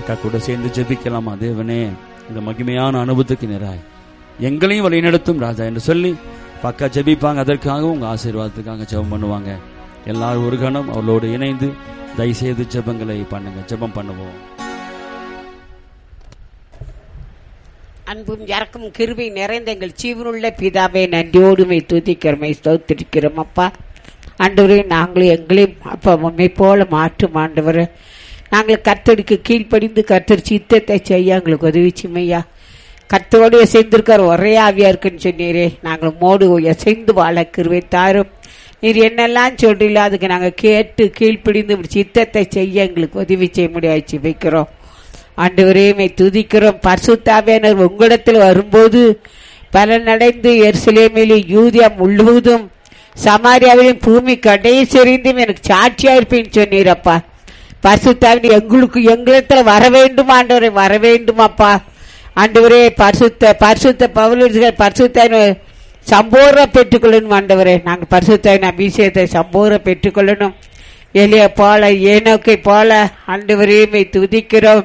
அக்கா கூட சேர்ந்து ஜெபிக்கலாமா தேவனே இந்த மகிமையான அனுபவத்துக்கு நேராய் எங்களையும் வழிநடத்தும் ராஜா என்று சொல்லி பக்கா ஜெபிப்பாங்க அதற்காக உங்க ஆசீர்வாதத்துக்காக ஜெபம் பண்ணுவாங்க எல்லாரும் ஒரு கணம் அவளோடு இணைந்து தயவுசெய்து ஜெபங்களை பண்ணுங்க ஜெபம் பண்ணுவோம் அன்பும் இறக்கும் கிருபை நிறைந்த எங்கள் ஜீவனுள்ள பிதாவே நன்றியோடுமை துதிக்கிறமை ஸ்தோத்திரிக்கிறோம் அப்பா ஆண்டவரே நாங்களும் எங்களையும் அப்பா உண்மை போல மாற்றும் ஆண்டவர் நாங்கள் கர்த்தருக்கு கீழ்ப்படிந்து கர்த்தர் சித்தத்தை செய்ய எங்களுக்கு உதவி செய்மையா கர்த்தரோடு இசைந்திருக்கிற ஒரே ஆவியா இருக்குன்னு சொன்னீரே நாங்கள் மோடு இசைந்து வாழ கிருவை தாரும் நீர் என்னெல்லாம் சொல்றீங்களோ அதுக்கு நாங்கள் கேட்டு கீழ்ப்படிந்து இப்படி சித்தத்தை செய்ய எங்களுக்கு உதவி செய்ய முடியாது வைக்கிறோம் ஆண்டவரே மை துதிக்கிறோம் பரிசுத்தாவியானவர் உங்களிடத்தில் வரும்போது பலனடைந்து எருசலேமிலும் யூதியா முழுவதும் சமாரியாவிலும் பூமி கடைசெறிந்தும் எனக்கு சாட்சியா இருப்பேன்னு சொன்னீரப்பா பரிசுத்தாவின் எங்களுக்கு எங்களிடத்துல வர வேண்டும் ஆண்டவரே வர வேண்டும் அப்பா ஆண்டவரே பரிசுத்த பரிசுத்த பவுலர்கள் பரிசுத்த சம்போர பெற்றுக்கொள்ளணும் ஆண்டவரே நாங்கள் பரிசுத்தாவின் அபிஷேகத்தை சம்போர பெற்றுக்கொள்ளணும் எளிய போல ஏனோக்கை போல ஆண்டவரே மை துதிக்கிறோம்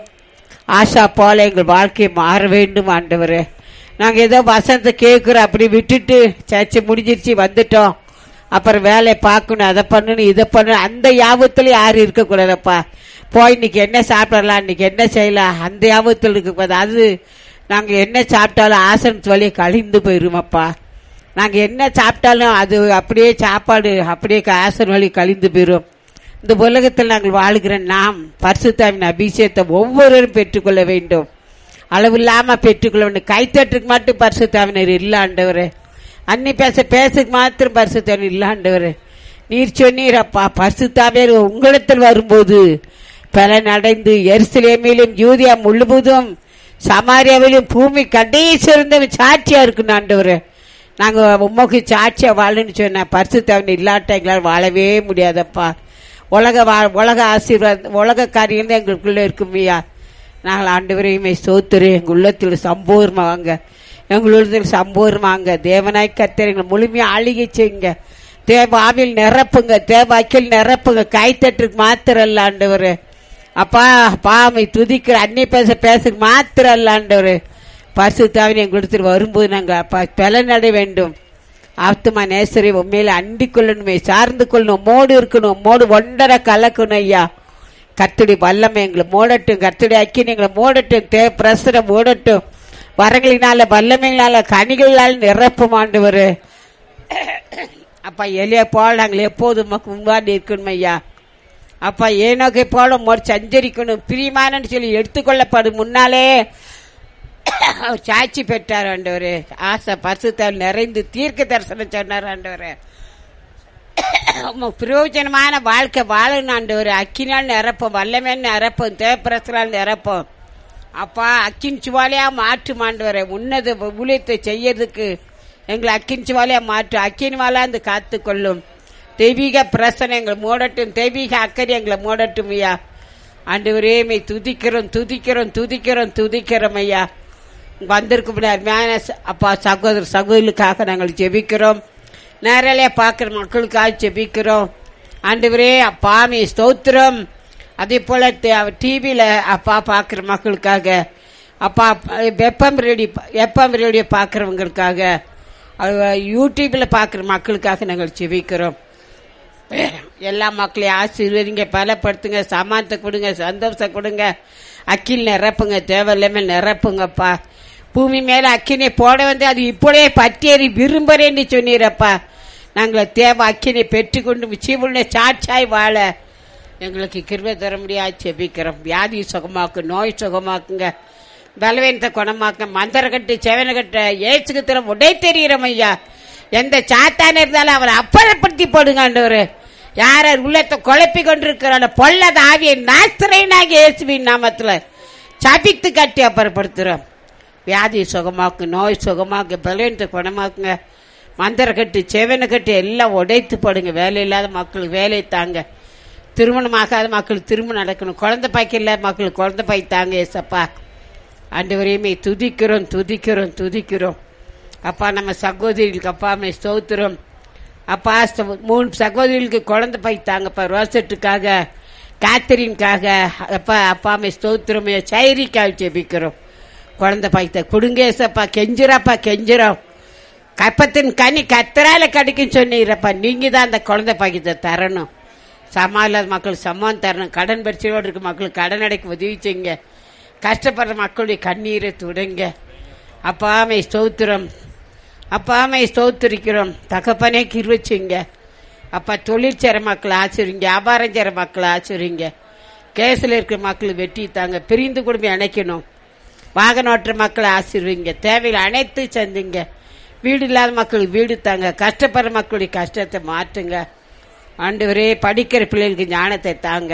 ஆஷா போல எங்கள் வாழ்க்கையை மாற வேண்டும் ஆண்டவரே நாங்கள் ஏதோ வசனத்தை கேட்குறோம் அப்படி விட்டுட்டு சர்ச்சை முடிஞ்சிருச்சு வந்துட்டோம் அப்புறம் வேலையை பார்க்கணும் அதை பண்ணணும் இதை பண்ணணும் அந்த யாபத்துல யாரும் இருக்கக்கூடாதப்பா போய் இன்னைக்கு என்ன சாப்பிடலாம் இன்னைக்கு என்ன செய்யலாம் அந்த யாபத்தில் இருக்கக்கூடாது அது நாங்கள் என்ன சாப்பிட்டாலும் ஆசனத்து வழியை கழிந்து போயிருமப்பா நாங்கள் என்ன சாப்பிட்டாலும் அது அப்படியே சாப்பாடு அப்படியே ஆசன வழி கழிந்து போயிரும் இந்த உலகத்தில் நாங்கள் வாழுகிற நாம் பரிசுத்தாவின் அபிஷேகத்தை ஒவ்வொருவரும் பெற்றுக்கொள்ள வேண்டும் அளவில்லாம பெற்றுக்கொள்ள வேண்டும் கைத்தட்டுக்கு மட்டும் பரிசுத்தாவினர் இல்ல ஆண்டவரே அன்னி பேச பேசுக்கு மாத்திரம் பரிசுத்தாவின் இல்ல ஆண்டவரே நீர் சொன்னீரப்பா பரிசுத்தாவியர் உங்களிடத்தில் வரும்போது பலன் அடைந்து எருசலேமிலும் யூதியா முழுவதும் சமாரியாவிலும் பூமி கடைசிறந்த சாட்சியா இருக்கணும் ஆண்டவரே நாங்க உமக்கு சாட்சியா வாழணும்னு சொன்ன பரிசுத்தாவின் இல்லாட்ட எங்களால் வாழவே முடியாதப்பா உலக வா- உலக ஆசீர்வாத உலக காரியம் தான் எங்களுக்குள்ள இருக்குமையா நாங்கள் ஆண்டவரையுமே சோத்துரு எங்கள் உள்ளத்தில் சம்பூர்ணமாங்க எங்கள் உள்ளத்தில் சம்பூர்ணமாங்க தேவனாய் கத்தர் எங்களை முழுமையா ஆளுகை செய்யுங்க தேவ ஆவில் நிரப்புங்க தேவ அக்கில் நிரப்புங்க கைத்தட்டுக்கு மாத்திரம் அல்ல ஆண்டவர் அப்பா பாமை துதிக்கிற அன்னை பேச பேச மாத்திரம் அல்ல ஆண்டவர் பரிசுத்தாவின் எங்களிடத்தில் வரும்போது நாங்கள் அப்பா பலனடை வேண்டும் ஆத்துமா நேசரை உண்மையில அண்டிக் கொள்ளணுமே சார்ந்து கொள்ளணும் உம்மோடு இருக்கணும் உம்மோடு ஒன்றரை கலக்கணும் ஐயா கத்துடி வல்லமை எங்களை மூடட்டும் கத்துடி அக்கினி எங்களை மூடட்டும் தே பிரசரம் மூடட்டும் வரங்களினால வல்லமையினால கனிகளால் நிரப்பும் ஆண்டவர் அப்பா எளிய போல நாங்கள் எப்போதும் உமக்கு முன்பாடி இருக்கணும் ஐயா அப்பா ஏனோக்கை போல மோடு சஞ்சரிக்கணும் பிரியமானன்னு சொல்லி எடுத்துக்கொள்ளப்படும் முன்னாலே அவர் சாட்சி பெற்றார் ஆண்டவரே ஆசை பசுத்தால் நிறைந்து தீர்க்க தரிசனம் சொன்னார் ஆண்டவரே உமக்கு பிரயோஜனமான வாழ்க்கை வாழணும் ஆண்டவரே அக்கினால் நிரப்போம் வல்லமேல் நிரப்போம் தேவப்பிரசலால் நிரப்போம் அப்பா அக்கின் சுவாலியா மாற்று ஆண்டவரே உன்னத ஊழியத்தை செய்யறதுக்கு எங்களை அக்கின் சுவாலியா மாற்று அக்கின் வாழாந்து காத்து கொள்ளும் தெய்வீக பிரசனை எங்களை மூடட்டும் தெய்வீக அக்கறை எங்களை மூடட்டும் ஐயா ஆண்டவரே மை துதிக்கிறோம் துதிக்கிறோம் துதிக்கிறோம் துதிக்கிறோம் ஐயா வந்திருக்கும் அருமையான ச- அப்பா சகோதர சகோதரிகளுக்காக நாங்கள் ஜெபிக்கிறோம் நேரலையா பார்க்குற மக்களுக்காக ஜெபிக்கிறோம் ஆண்டவரே அப்பா மீ ஸ்தோத்திரம் அதே போல டிவியில அப்பா பார்க்குற மக்களுக்காக அப்பா வெப்பம் ரேடியோ வெப்பம் ரேடியோ பார்க்குறவங்களுக்காக யூடியூப்ல பார்க்குற மக்களுக்காக நாங்கள் ஜெபிக்கிறோம் எல்லா மக்களையும் ஆசீர்வதிங்க பலப்படுத்துங்க சமானத்தை கொடுங்க சந்தோஷம் கொடுங்க அக்கில் நிரப்புங்க தேவையில்லாம நிரப்புங்கப்பா பூமி மேல அக்கினை போட வந்து அது இப்பொழுதே பற்றியறி விரும்புறேன்னு சொன்னீரப்பா நாங்கள் தேவை அக்கினை பெற்றுக்கொண்டு சீவுள்ள சாட்சாய் வாழ எங்களுக்கு கிருபை தர முடியாது செபிக்கிறோம் வியாதி சுகமாக்கு நோய் சுகமாக்குங்க பலவீனத்தை குணமாக்க மந்திரக்கட்டு செவனக்கட்டு ஏசுக்கு திறம் உடை தெரிகிறோம் ஐயா எந்த சாத்தான இருந்தாலும் அவரை அப்புறப்படுத்தி போடுங்க ஆண்டவரு யார் யார் உள்ளத்தை குழப்பி கொண்டிருக்கிறான பொல்லத ஆவியை நாஸ்திரைனாகி இயேசுவின் நாமத்துல சபித்து கட்டி அப்புறப்படுத்துறோம் வியாதி சுகமாக்கு நோய் சுகமாக்கு பலவீனத்தை குணமாக்குங்க மந்திர கட்டு செவனை கட்டு எல்லாம் உடைத்து போடுங்க வேலை இல்லாத மக்களுக்கு வேலை தாங்க திருமணம் ஆகாத மக்களுக்கு திருமணம் நடக்கணும் குழந்தை பாய்க்கு இல்லாத மக்களுக்கு குழந்தை பாய் தாங்க ஏசப்பா ஆண்டவரையுமே துதிக்கிறோம் துதிக்கிறோம் துதிக்கிறோம் அப்பா நம்ம சகோதரிகளுக்கு அப்பா அம்மை ஸ்தோத்திரம் அப்பா ஸ்த- மூணு சகோதரிகளுக்கு குழந்தை பை தாங்கப்பா ரோசட்டுக்காக காத்தரின்காக அப்பா அப்பா அம்மை ஸ்தோத்திரமே சைரிக்காக ஜெபிக்கிறோம் குழந்தை பாய்த்த கொடுங்க ஏசப்பா கெஞ்சிரப்பா கெஞ்சிரோம் கப்பத்தின் கனி கத்தரால கிடைக்கும் சொன்னீரப்பா நீங்க தான் அந்த குழந்தை பாக்கியத்தை தரணும் சமா இல்லாத மக்கள் சம்மான் தரணும் கடன் பிரச்சனையோடு இருக்க மக்களுக்கு கடன் அடைக்க உதவி செய்யுங்க கஷ்டப்படுற மக்களுடைய கண்ணீரை துடைங்க அப்பாமை ஸ்தோத்திரம் அப்பாமை ஸ்தோத்திரிக்கிறோம் தகப்பனே கிருவச்சிங்க அப்பா தொழில் செய்கிற மக்களை ஆசிரிங்க வியாபாரம் செய்கிற மக்களை ஆசிரிங்க கேஸில் இருக்கிற மக்களை வெட்டி தாங்க பிரிந்து குடும்பம் இணைக்கணும் வாகனம் ஓட்டுற மக்களை ஆசிர்வீங்க தேவையில் அனைத்து சந்திங்க வீடு இல்லாத மக்களுக்கு வீடு தாங்க கஷ்டப்படுற மக்களுடைய கஷ்டத்தை மாற்றுங்க ஆண்டவரே படிக்கிற பிள்ளைகளுக்கு ஞானத்தை தாங்க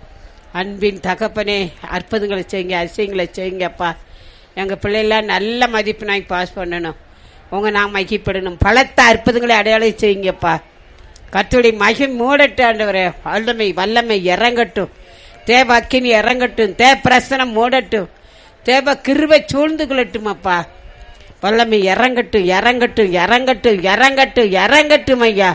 அன்பின் தகப்பனே அற்புதங்களை செய்யுங்க அதிசயங்களை செய்யுங்கப்பா எங்கள் பிள்ளைலாம் நல்ல மதிப்பெண்ணாய் பாஸ் பண்ணணும் உங்க நான் மகிப்படணும் பலத்த அற்புதங்களை அடையாளம் செய்யுங்கப்பா கத்துடைய மகி மூடட்டு ஆண்டவரே வல்லமை வல்லமை இறங்கட்டும் தேவ அக்கினி இறங்கட்டும் தே பிரசனம் மூடட்டும் தேவ கிருவை சூழ்ந்து கொள்ளட்டும் அப்பா வல்லமை இறங்கட்டும் இறங்கட்டும் இறங்கட்டும் இறங்கட்டும் இறங்கட்டும் ஐயா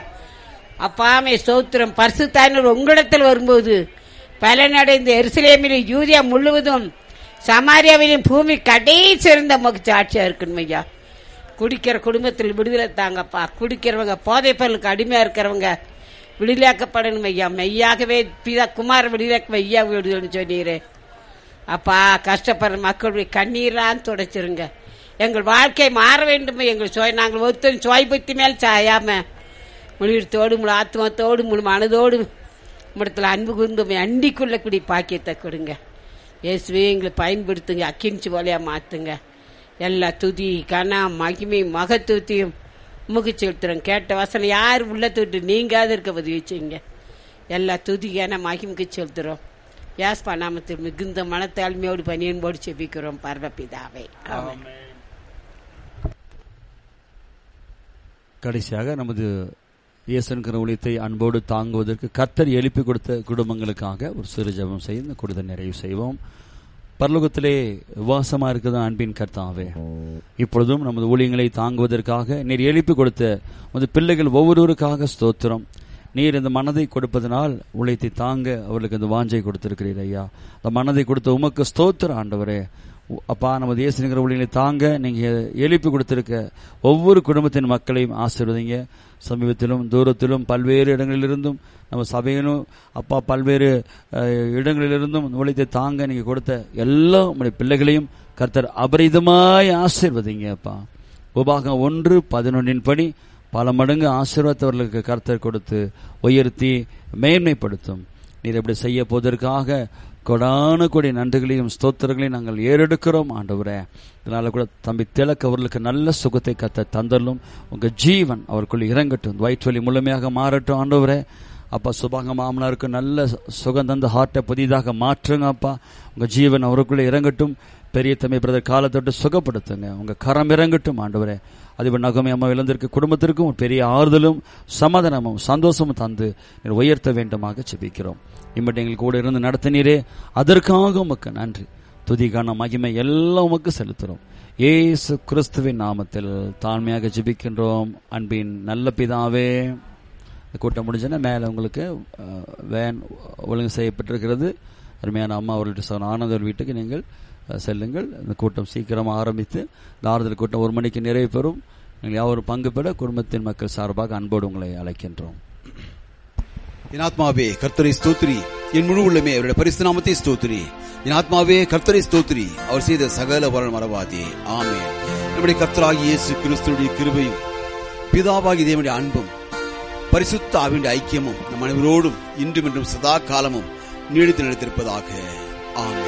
அப்பாமே சோத்திரம் பரிசு தாய்னர் உங்களிடத்தில் வரும்போது பலனடைந்த எருசலேமில் யூரியா முழுவதும் சமாரியாவிலும் பூமி கடைசி இருந்த மகிழ்ச்சி ஆட்சியா இருக்கணும் ஐயா குடிக்கிற குடும்பத்தில் விடுதலை தாங்கப்பா குடிக்கிறவங்க போதை பொருளுக்கு அடிமையா இருக்கிறவங்க விடுதலையாக்கப்படணும் ஐயா மெய்யாகவே பிதா குமார் விடுதலைக்கு மெய்யா விடுதலைன்னு சொன்னீரே அப்பா கஷ்டப்படுற மக்களுடைய கண்ணீரான் துடைச்சிருங்க எங்கள் வாழ்க்கை மாற வேண்டும் எங்கள் சுய நாங்கள் ஒருத்தரும் சுவாய் பத்தி மேல் சாயாம முழுத்தோடு முழு ஆத்மத்தோடு முழு மனதோடு இடத்துல அன்பு கூர்ந்து அண்டிக்குள்ள கூடிய பாக்கியத்தை கொடுங்க இயேசுவே எங்களை பயன்படுத்துங்க அக்கிஞ்சி போலையா மாத்துங்க எல்லா துதி கனம் மகிமை மகத்துவத்தையும் முக செலுத்துறோம் கேட்ட வசனம் யார் உள்ளத்தை விட்டு நீங்காத இருக்க உதவி செய்யுங்க எல்லா துதி கன மகிமுக்கு செலுத்துறோம் யாஸ்பா நாமத்தில் மிகுந்த மனத்தாழ்மையோடு பனியன்போடு செபிக்கிறோம் பரமபிதாவை ஆமென் கடைசியாக நமது இயேசன்கிற ஊழியத்தை அன்போடு தாங்குவதற்கு கர்த்தர் எழுப்பி கொடுத்த குடும்பங்களுக்காக ஒரு சிறு ஜெபம் செய்து இந்த கொடுத்த நிறைவு செய்வோம் பரலோகத்திலே உபாசமா இருக்குதான் அன்பின் கர்த்தாவே இப்பொழுதும் நமது ஊழியங்களை தாங்குவதற்காக நீர் எழுப்பி கொடுத்த நமது பிள்ளைகள் ஒவ்வொருவருக்காக ஸ்தோத்திரம் நீர் இந்த மனதை கொடுப்பதனால் உழைத்தை தாங்க அவர்களுக்கு இந்த வாஞ்சை கொடுத்திருக்கிறீர் ஐயா அந்த மனதை கொடுத்த உமக்கு ஸ்தோத்திரம் ஆண்டவரே உ- அப்பா நமது இயேசுங்கிற ஊழியங்களை தாங்க நீங்க எழுப்பி கொடுத்திருக்க ஒவ்வொரு குடும்பத்தின் மக்களையும் ஆசீர்வதிங்க சமீபத்திலும் தூரத்திலும் பல்வேறு இடங்களிலிருந்தும் நம்ம சபையிலும் அப்பா பல்வேறு அஹ், இடங்களிலிருந்தும் உழைத்தை தாங்க நீங்க கொடுத்த எல்லா உங்களுடைய பிள்ளைகளையும் கர்த்தர் அபரிதமாய் ஆசீர்வதிங்க அப்பா உபாகம் ஒன்று பதினொன்றின் படி பல மடங்கு ஆசீர்வாதத்தவர்களுக்கு கர்த்தர் கொடுத்து உயர்த்தி மேன்மைப்படுத்தும் நீர் எப்படி செய்ய போவதற்காக கொடான கொடி நன்றிகளையும் ஸ்தோத்திரங்களையும் நாங்கள் ஏறெடுக்கிறோம் ஆண்டவரே இதனால கூட தம்பி திலக் அவர்களுக்கு நல்ல சுகத்தை கத்த தந்தலும் உங்க ஜீவன் அவருக்குள் இறங்கட்டும் வயிற்று வலி முழுமையாக மாறட்டும் ஆண்டவரே அப்பா சுபாங்க மாமனாருக்கு நல்ல சுகம் தந்த ஹார்ட்டை புதிதாக மாற்றுங்க அப்பா உங்க ஜீவன் அவருக்குள்ள இறங்கட்டும் பெரிய தம்பி பிரதர் காலத்தொட்டு சுகப்படுத்துங்க உங்க கரம் இறங்கட்டும் ஆண்டவரே அதுபோல் நகமே அம்மா இழந்திருக்க குடும்பத்திற்கும் ஒரு பெரிய ஆறுதலும் சமாதானமும் சந்தோஷமும் தந்து நீர் உயர்த்த வேண்டுமாக செபிக்கிறோம் இம்மட்டு எங்களுக்கு கூட இருந்து நடத்தினீரே அதற்காக உமக்கு நன்றி துதிக்கான மகிமை எல்லாம் உமக்கு செலுத்துறோம் ஏசு கிறிஸ்துவின் நாமத்தில் தாழ்மையாக ஜெபிக்கின்றோம் அன்பின் நல்ல பிதாவே இந்த கூட்டம் முடிஞ்சோன்னா மேலே உங்களுக்கு அஹ், வேன் ஒழுங்கு செய்யப்பட்டிருக்கிறது அருமையான அம்மா அவர்கள்ட்ட சொன்ன ஆனந்தர் வீட்டுக்கு நீங்கள் அஹ், செல்லுங்கள் இந்த கூட்டம் சீக்கிரமாக ஆரம்பித்து இந்த ஆறுதல் கூட்டம் ஒரு மணிக்கு நிறைவு பெறும் நீங்கள் யாவரும் பங்கு பெற குடும்பத்தின் மக்கள் சார்பாக அன்போடு உங்களை அழைக்கின்றோம் என் ஆத்மாவே கர்த்தரை ஸ்தோத்திரி என் முழு உள்ளமே அவருடைய பரிசு நாமத்தை ஸ்தோத்திரி என் ஆத்மாவே கர்த்தரை ஸ்தோத்திரி அவர் செய்த சகல வரல் மறவாதே ஆமென் நம்முடைய கர்த்தராகிய இயேசு கிறிஸ்துடைய கிருபையும் பிதாவாகி தேவனுடைய அன்பும் பரிசுத்த ஆவியுடைய ஐக்கியமும் நம் அனைவரோடும் இன்றும் இன்றும் சதா காலமும் நீடித்து நிலைத்திருப்பதாக ஆமென்